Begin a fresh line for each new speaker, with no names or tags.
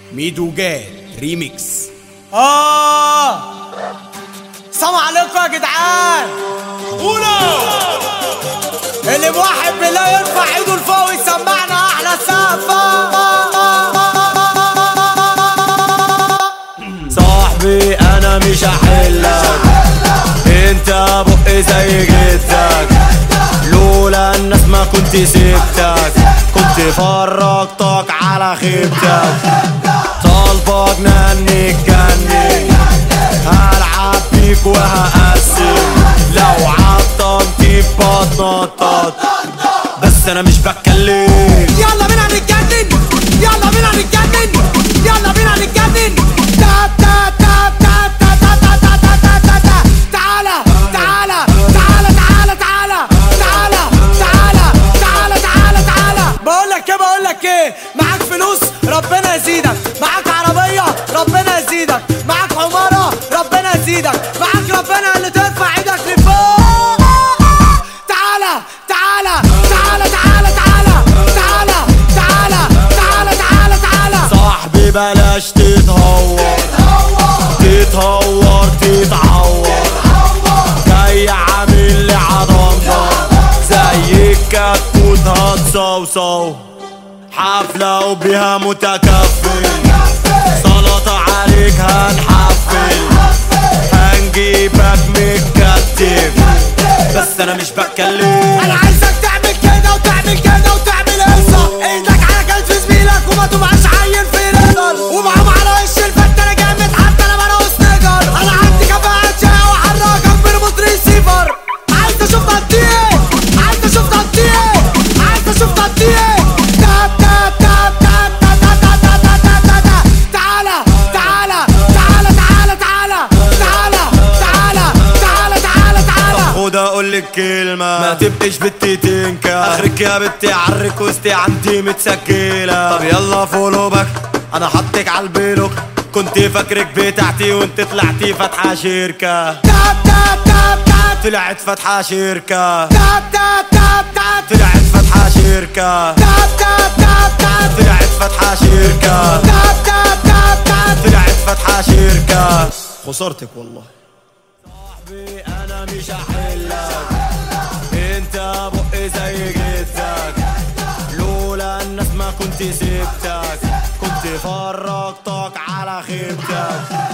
ميدو جاد ريميكس اه سلام عليكم يا جدعان قولوا اللي موحد بالله يرفع ايده لفوق ويسمعنا احلى سقفه
صاحبي انا مش هحلك انت بقي زي جدك لولا الناس ما كنت سبتك كنت فرجتك على خيبتك طالبك نني جني هلعب بيك وهقسم لو عطلت بتنطط بس انا مش بتكلم
يلا بينا نتجنن يلا بينا نتجنن يلا بينا نتجنن تا تا تا تا تا تا تا تا تا تا تا تعالى تعالى تعالى تعالى تعالى تعالى تعالى تعالى تعالى تعالى بقول لك ايه بقول لك ايه معاك فلوس ربنا يزيدك معاك عربية ربنا يزيدك معاك عمارة ربنا يزيدك معاك ربنا اللي ترفع ايدك لفوق تعالى تعالى تعالى تعالى تعالى تعالى تعالى تعالى تعالى تعالى
صاحبي بلاش تتهور تتهور تتعور جاي عامل لي عضمضم زي الكتكوت هتصوصو حفلة وبيها متكفل سلطة عليك هنحفل هنجيبك متكتف بس انا مش بتكلم
انا عايزك تعمل كده وتعمل كده وتعمل قصه ايدك على كتف زميلك وما تبقاش عين في نظر ومعاهم على وش الفت انا جامد حتى انا بنقص نجر انا عندي كفاءة شقة وحركك بريموت ريسيفر عايز اشوف تقطيع ايه عايز اشوف تقطيع ايه عايز اشوف تقطيع ايه تا تا تا تا تا تا تا تا تا تا تا تعالى تعالى تعالى تعالى تعالى تعالى تعالى تعالى تعالى تعالى
خد اقول لك كلمة ما تبقيش بنتي تنكا اخرك يا بنتي عرك وسطي عندي متسجلة طب يلا فولو باك انا حطك على البلوك كنت فاكرك بتاعتي وانت طلعتي فاتحة شركة
تا تا تا تا
طلعت فاتحة شركة
تا تا تا تا
طلعت فاتحة شركة
تا تا تا تا
طلعت فاتحة شركة
تا تا تا تا
طلعت فاتحة شركة خسرتك والله صاحبي انا مش هحلك انت بقي زي جدك لولا الناس ما كنت سبتك كنت فرجتك على خيبتك